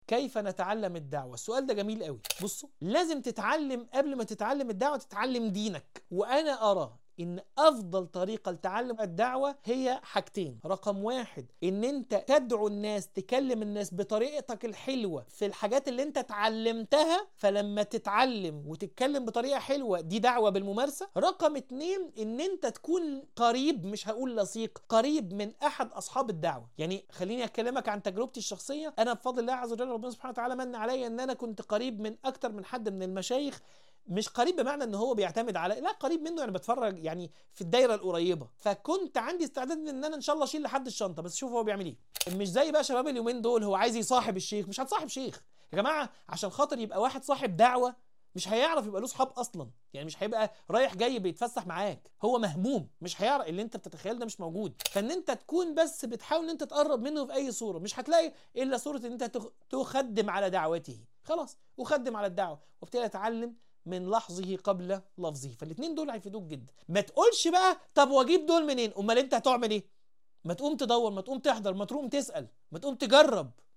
كيف نتعلم الدعوة السؤال ده جميل قوي بصوا لازم تتعلم قبل ما تتعلم الدعوة تتعلم دينك وأنا أرى ان افضل طريقه لتعلم الدعوه هي حاجتين رقم واحد ان انت تدعو الناس تكلم الناس بطريقتك الحلوه في الحاجات اللي انت اتعلمتها فلما تتعلم وتتكلم بطريقه حلوه دي دعوه بالممارسه رقم اتنين ان انت تكون قريب مش هقول لصيق قريب من احد اصحاب الدعوه يعني خليني اكلمك عن تجربتي الشخصيه انا بفضل الله عز وجل ربنا سبحانه وتعالى من عليا ان انا كنت قريب من اكتر من حد من المشايخ مش قريب بمعنى ان هو بيعتمد على لا قريب منه يعني بتفرج يعني في الدايره القريبه فكنت عندي استعداد ان انا ان شاء الله اشيل لحد الشنطه بس شوف هو بيعمل ايه مش زي بقى شباب اليومين دول هو عايز يصاحب الشيخ مش هتصاحب شيخ يا جماعه عشان خاطر يبقى واحد صاحب دعوه مش هيعرف يبقى له صحاب اصلا يعني مش هيبقى رايح جاي بيتفسح معاك هو مهموم مش هيعرف اللي انت بتتخيل ده مش موجود فان انت تكون بس بتحاول ان انت تقرب منه في اي صوره مش هتلاقي الا صوره ان انت تخدم على دعوته خلاص وخدم على الدعوه وابتدي اتعلم من لحظه قبل لفظه فالاثنين دول هيفيدوك جدا ما تقولش بقى طب واجيب دول منين امال انت هتعمل ايه ما تقوم تدور ما تقوم تحضر ما تقوم تسال ما تقوم تجرب